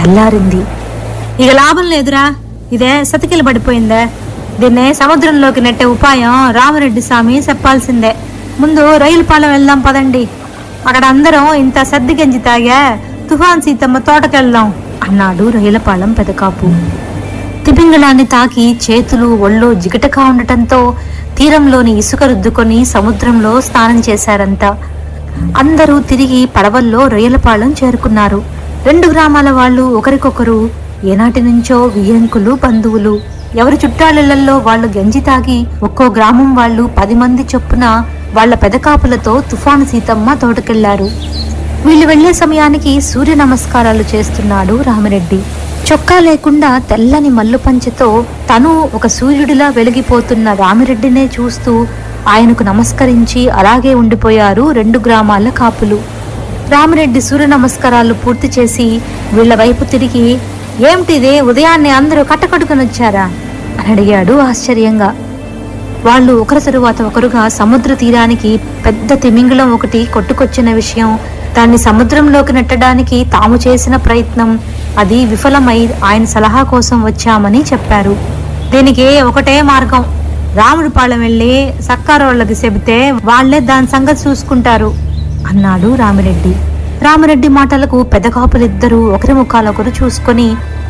తెల్లారింది ఇక లాభం లేదురా ఇదే సతికిలు పడిపోయిందే దీన్నే సముద్రంలోకి నెట్టే ఉపాయం రామరెడ్డి స్వామి చెప్పాల్సిందే ముందు రైలు పాలెం వెళ్దాం పదండి అక్కడ అందరం ఇంత సర్ది గంజి తాగా తుఫాన్ సీతమ్మ తోటకెళ్దాం అన్నాడు రైలపాలెం పెదకాపు తిమింగళాన్ని తాకి చేతులు ఒళ్ళు జిగటగా ఉండటంతో తీరంలోని ఇసుక రుద్దుకొని సముద్రంలో స్నానం చేశారంతా అందరూ తిరిగి పడవల్లో రొయ్యలపాలెం చేరుకున్నారు రెండు గ్రామాల వాళ్ళు ఒకరికొకరు ఏనాటి నుంచో వియ్యంకులు బంధువులు ఎవరి చుట్టాలిళ్లలో వాళ్ళు గంజి తాగి ఒక్కో గ్రామం వాళ్ళు పది మంది చొప్పున వాళ్ళ పెదకాపులతో తుఫాను సీతమ్మ తోటకెళ్లారు వీళ్ళు వెళ్లే సమయానికి సూర్య నమస్కారాలు చేస్తున్నాడు రామిరెడ్డి చొక్కా లేకుండా తెల్లని మల్లు పంచెతో తను ఒక సూర్యుడిలా వెలిగిపోతున్న రామిరెడ్డినే చూస్తూ ఆయనకు నమస్కరించి అలాగే ఉండిపోయారు రెండు గ్రామాల కాపులు రామిరెడ్డి సూర్య నమస్కారాలు పూర్తి చేసి వీళ్ళ వైపు తిరిగి ఏమిటిది ఉదయాన్నే అందరూ కట్టకట్టుకుని వచ్చారా అని అడిగాడు ఆశ్చర్యంగా వాళ్ళు ఒకరి తరువాత ఒకరుగా సముద్ర తీరానికి పెద్ద తిమింగలం ఒకటి కొట్టుకొచ్చిన విషయం దాన్ని సముద్రంలోకి నెట్టడానికి తాము చేసిన ప్రయత్నం అది విఫలమై ఆయన సలహా కోసం వచ్చామని చెప్పారు దీనికి ఒకటే మార్గం రాముడి పాలెం వెళ్ళి సక్కారోళ్ళకి చెబితే వాళ్లే దాని సంగతి చూసుకుంటారు అన్నాడు రామిరెడ్డి రామిరెడ్డి మాటలకు పెద్ద కాపులిద్దరూ ఒకరి ముఖాలొకరు చూసుకొని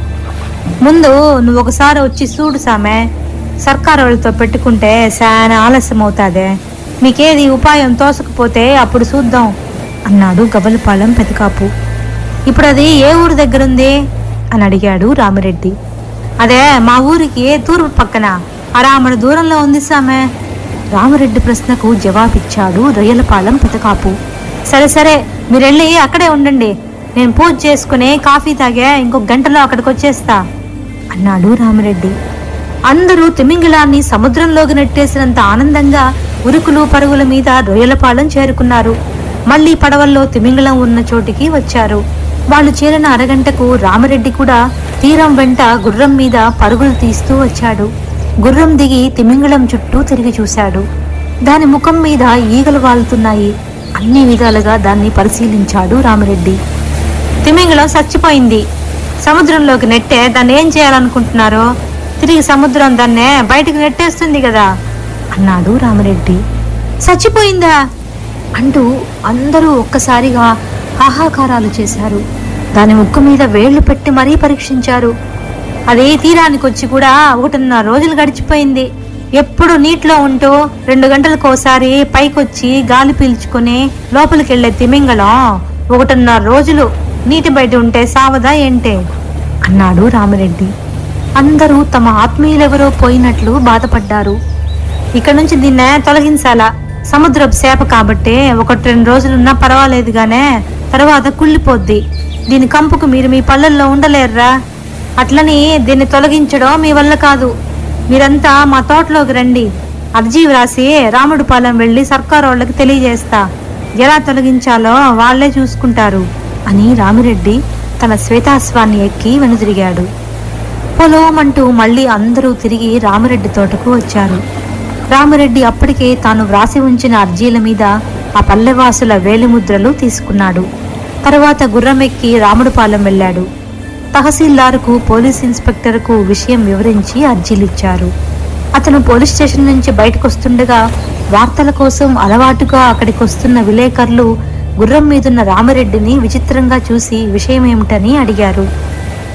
ముందు నువ్వు ఒకసారి వచ్చి చూడు సామె సర్కారు వాళ్ళతో పెట్టుకుంటే చాలా ఆలస్యం అవుతాదే మీకేది ఉపాయం తోసకపోతే అప్పుడు చూద్దాం అన్నాడు గబలపాలెం పెదకాపు ఇప్పుడు అది ఏ ఊరు దగ్గరుంది అని అడిగాడు రామిరెడ్డి అదే మా ఊరికి తూర్పు పక్కన అరామణ దూరంలో ఉంది సామె రామిరెడ్డి ప్రశ్నకు జవాబిచ్చాడు రొయ్యలపాలెం పెదకాపు సరే సరే మీరు వెళ్ళి అక్కడే ఉండండి నేను పూజ చేసుకుని కాఫీ తాగే ఇంకొక గంటలో అక్కడికి వచ్చేస్తా అన్నాడు రామిరెడ్డి అందరూ తిమింగిలాన్ని సముద్రంలోకి నెట్టేసినంత ఆనందంగా ఉరుకులు పరుగుల మీద రొయ్యలపాలెం చేరుకున్నారు మళ్ళీ పడవల్లో తిమింగలం ఉన్న చోటికి వచ్చారు వాళ్ళు చేరిన అరగంటకు రామిరెడ్డి కూడా తీరం వెంట గుర్రం మీద పరుగులు తీస్తూ వచ్చాడు గుర్రం దిగి తిమింగలం చుట్టూ తిరిగి చూశాడు దాని ముఖం మీద ఈగలు వాలుతున్నాయి అన్ని విధాలుగా దాన్ని పరిశీలించాడు రామిరెడ్డి తిమింగలం చచ్చిపోయింది సముద్రంలోకి నెట్టే దాన్ని ఏం చేయాలనుకుంటున్నారో తిరిగి సముద్రం దాన్నే బయటకు నెట్టేస్తుంది కదా అన్నాడు రామిరెడ్డి చచ్చిపోయిందా అంటూ అందరూ ఒక్కసారిగా హాహాకారాలు చేశారు దాని ముక్కు మీద వేళ్లు పెట్టి మరీ పరీక్షించారు అది తీరానికి వచ్చి కూడా ఒకటిన్నర రోజులు గడిచిపోయింది ఎప్పుడు నీటిలో ఉంటూ రెండు గంటలకు ఒకసారి పైకొచ్చి గాలి పీల్చుకుని లోపలికి వెళ్లే తిమింగళం ఒకటిన్నర రోజులు నీటి బయట ఉంటే సావదా ఏంటే అన్నాడు రామిరెడ్డి అందరూ తమ ఆత్మీయులెవరో పోయినట్లు బాధపడ్డారు ఇక్కడ నుంచి దీన్నే తొలగించాలా సముద్రపు చేప కాబట్టి ఒకటి రెండు రోజులున్నా పర్వాలేదు గానే తర్వాత కుళ్ళిపోద్ది దీని కంపుకు మీరు మీ పళ్ళల్లో ఉండలేరురా అట్లని దీన్ని తొలగించడం మీ వల్ల కాదు మీరంతా మా తోటలోకి రండి అర్జీ వ్రాసి రాముడి పాలెం వెళ్ళి సర్కారు వాళ్ళకి తెలియజేస్తా ఎలా తొలగించాలో వాళ్ళే చూసుకుంటారు అని రామిరెడ్డి తన శ్వేతాశ్వాన్ని ఎక్కి వెనుదిరిగాడు పొలోమంటూ మళ్ళీ అందరూ తిరిగి రామిరెడ్డి తోటకు వచ్చారు రామిరెడ్డి అప్పటికే తాను వ్రాసి ఉంచిన అర్జీల మీద ఆ పల్లెవాసుల వేలిముద్రలు తీసుకున్నాడు తర్వాత గుర్రమెక్కి రాముడిపాలెం వెళ్ళాడు తహసీల్దార్కు పోలీస్ ఇన్స్పెక్టర్కు విషయం వివరించి అర్జీలిచ్చారు అతను పోలీస్ స్టేషన్ నుంచి బయటకు వస్తుండగా వార్తల కోసం అలవాటుగా అక్కడికి వస్తున్న విలేకరులు గుర్రం మీదున్న రామిరెడ్డిని విచిత్రంగా చూసి విషయం ఏమిటని అడిగారు